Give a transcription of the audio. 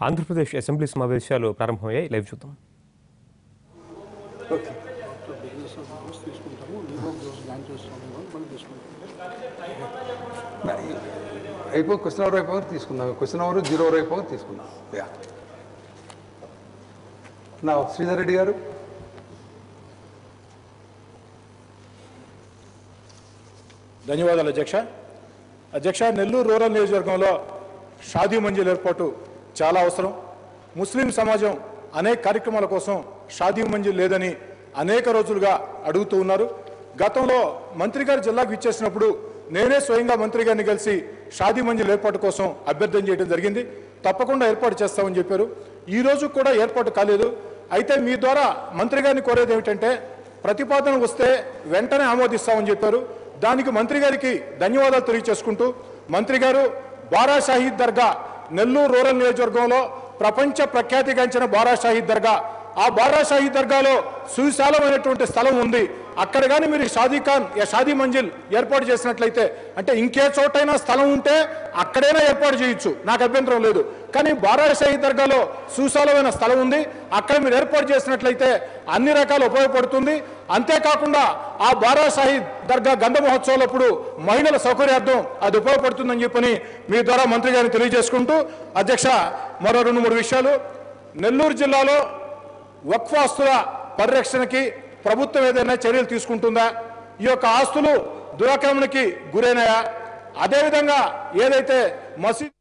Andhra Pradesh assembly సమావేశాలు ప్రారంభమయ్యాయి live చూద్దాం ఓకే బిజినెస్ రూల్స్ తీసుకుంటాము లీగల్ రూల్స్ బ్యాన్ చేస్తాము మనం తీసుకుంటాం అయిపో క్వశ్చన్ అవర్ అయిపోయి తీసుకుందాం క్వశ్చన్ అవర్ జీరో అవర్ అయిపోయి తీసుకుందాం యా నా శ్రీధర్ రెడ్డి గారు ధన్యవాదాలు అధ్యక్ష అధ్యక్ష నెల్లూరు రూరల్ నియోజకవర్గంలో షాదీ మంజిల్ ఏర్పాటు చాలా అవసరం ముస్లిం సమాజం అనేక కార్యక్రమాల కోసం షాదీ మంజిల్ లేదని అనేక రోజులుగా అడుగుతూ ఉన్నారు గతంలో మంత్రి గారు జిల్లాకు ఇచ్చేసినప్పుడు నేనే స్వయంగా మంత్రి గారిని కలిసి షాదీ మంజిల్ ఏర్పాటు కోసం అభ్యర్థన చేయడం జరిగింది తప్పకుండా ఏర్పాటు చేస్తామని చెప్పారు ఈ రోజు కూడా ఏర్పాటు కాలేదు అయితే మీ ద్వారా మంత్రి గారిని కోరేది ఏమిటంటే ప్రతిపాదన వస్తే వెంటనే ఆమోదిస్తామని చెప్పారు దానికి మంత్రి గారికి ధన్యవాదాలు తెలియచేసుకుంటూ మంత్రి గారు బారా షాహీద్ దర్గా నెల్లూరు రూరల్ నియోజకవర్గంలో ప్రపంచ ప్రఖ్యాతిగాంచిన బారా షాహీద్ దర్గా ఆ బారా షాహీద్ దర్గాలో సువిశాలమైనటువంటి స్థలం ఉంది అక్కడ కానీ మీరు షాదీ ఖాన్ యా షాదీ మంజిల్ ఏర్పాటు చేసినట్లయితే అంటే ఇంకే చోటైనా స్థలం ఉంటే అక్కడైనా ఏర్పాటు చేయొచ్చు నాకు అభ్యంతరం లేదు కానీ బారా షాహీద్ దర్గాలో సువిశాలమైన స్థలం ఉంది అక్కడ మీరు ఏర్పాటు చేసినట్లయితే అన్ని రకాలు ఉపయోగపడుతుంది అంతేకాకుండా ఆ బారా షాహీద్ దర్గా గంధ మహోత్సవాలప్పుడు మహిళల సౌకర్యార్థం అది ఉపయోగపడుతుందని చెప్పని మీ ద్వారా మంత్రి గారిని తెలియజేసుకుంటూ అధ్యక్ష మరో రెండు మూడు విషయాలు నెల్లూరు జిల్లాలో వక్ఫ్ ఆస్తుల పరిరక్షణకి ప్రభుత్వం ఏదైనా చర్యలు తీసుకుంటుందా ఈ యొక్క ఆస్తులు దురాక్రమణకి గురైనాయా అదేవిధంగా ఏదైతే మసీద్